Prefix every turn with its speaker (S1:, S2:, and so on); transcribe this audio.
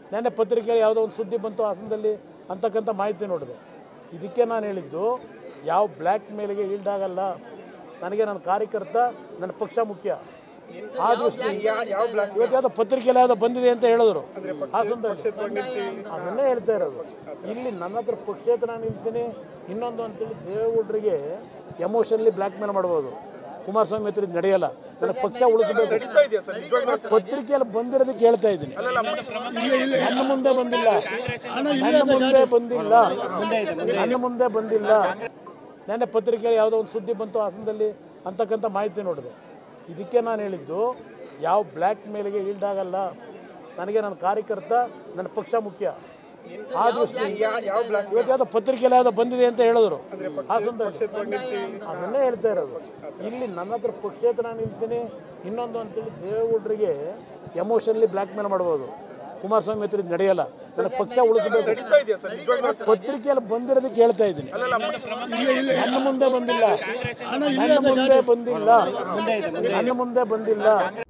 S1: ನೆನ್ನೆ ಪತ್ರಿಕೆಯಲ್ಲಿ ಯಾವುದೋ ಒಂದು ಸುದ್ದಿ ಬಂತು ಹಾಸನದಲ್ಲಿ ಅಂತಕ್ಕಂಥ ಮಾಹಿತಿ ನೋಡಿದೆ ಇದಕ್ಕೆ ನಾನು ಹೇಳಿದ್ದು ಯಾವ ಬ್ಲ್ಯಾಕ್ ಮೇಲಿಗೆ ಈಲ್ಡ್ ಆಗಲ್ಲ ನನಗೆ ನನ್ನ ಕಾರ್ಯಕರ್ತ ನನ್ನ ಪಕ್ಷ ಮುಖ್ಯ ಆ ದೃಷ್ಟಿ ಇವತ್ತು ಯಾವುದೋ ಪತ್ರಿಕೆಯಲ್ಲಿ ಯಾವುದೋ ಬಂದಿದೆ ಅಂತ ಹೇಳಿದ್ರು ಹಾಸನದಲ್ಲಿ ಅದನ್ನೇ ಹೇಳ್ತಾ ಇರೋದು ಇಲ್ಲಿ ನನ್ನ ಹತ್ರ ಪಕ್ಷೇತರ ನಾನು ನಿಲ್ತೀನಿ ಇನ್ನೊಂದು ಅಂತೇಳಿ ದೇವೇಗೌಡರಿಗೆ ಎಮೋಷನಲಿ ಬ್ಲ್ಯಾಕ್ ಮೇಲ್ ಮಾಡ್ಬೋದು ಕುಮಾರಸ್ವಾಮಿ ಹತ್ರ ಇದು ನಡೆಯಲ್ಲ ನನ್ನ ಪಕ್ಷ ಉಳಿಸಬೇಕು ಪತ್ರಿಕೆಯಲ್ಲಿ ಬಂದಿರೋದಕ್ಕೆ ಹೇಳ್ತಾ ಇದ್ದೀನಿ ನನ್ನ ಮುಂದೆ ಬಂದಿಲ್ಲ ನನ್ನ ಮುಂದೆ ಬಂದಿಲ್ಲ ನನ್ನ ಮುಂದೆ ಬಂದಿಲ್ಲ ನೆನ್ನೆ ಪತ್ರಿಕೆಯಲ್ಲಿ ಯಾವುದೋ ಒಂದು ಸುದ್ದಿ ಬಂತು ಹಾಸನದಲ್ಲಿ ಅಂತಕ್ಕಂಥ ಮಾಹಿತಿ ನೋಡಿದೆ ಇದಕ್ಕೆ ನಾನು ಹೇಳಿದ್ದು ಯಾವ ಬ್ಲ್ಯಾಕ್ ಮೇಲಿಗೆ ಈಲ್ಡ್ ಆಗಲ್ಲ ನನಗೆ ನನ್ನ ಕಾರ್ಯಕರ್ತ ನನ್ನ ಪಕ್ಷ ಮುಖ್ಯ ಆ ದೃಷ್ಟಿ ಇವತ್ತು ಯಾವುದೋ ಪತ್ರಿಕೆಯಲ್ಲಿ ಯಾವುದೋ ಬಂದಿದೆ ಅಂತ ಹೇಳಿದ್ರು ಹಾಸನದಲ್ಲಿ ಅದನ್ನೇ ಹೇಳ್ತಾ ಇರೋದು ಇಲ್ಲಿ ನನ್ನ ಹತ್ರ ಪಕ್ಷೇತರ ನಾನು ನಿಲ್ತೀನಿ ಇನ್ನೊಂದು ಅಂತೇಳಿ ದೇವೇಗೌಡರಿಗೆ ಎಮೋಷನಲಿ ಬ್ಲ್ಯಾಕ್ ಮೇಲ್ ಮಾಡ್ಬೋದು ಕುಮಾರಸ್ವಾಮಿ ಹತ್ರ ಇದು ನಡೆಯಲ್ಲ ನನ್ನ ಪಕ್ಷ ಉಳಿಸಬೇಕು ಪತ್ರಿಕೆಯಲ್ಲಿ ಬಂದಿರೋದಕ್ಕೆ ಹೇಳ್ತಾ ಇದ್ದೀನಿ ನನ್ನ ಮುಂದೆ ಬಂದಿಲ್ಲ ನನ್ನ ಮುಂದೆ ಬಂದಿಲ್ಲ ನನ್ನ ಮುಂದೆ ಬಂದಿಲ್ಲ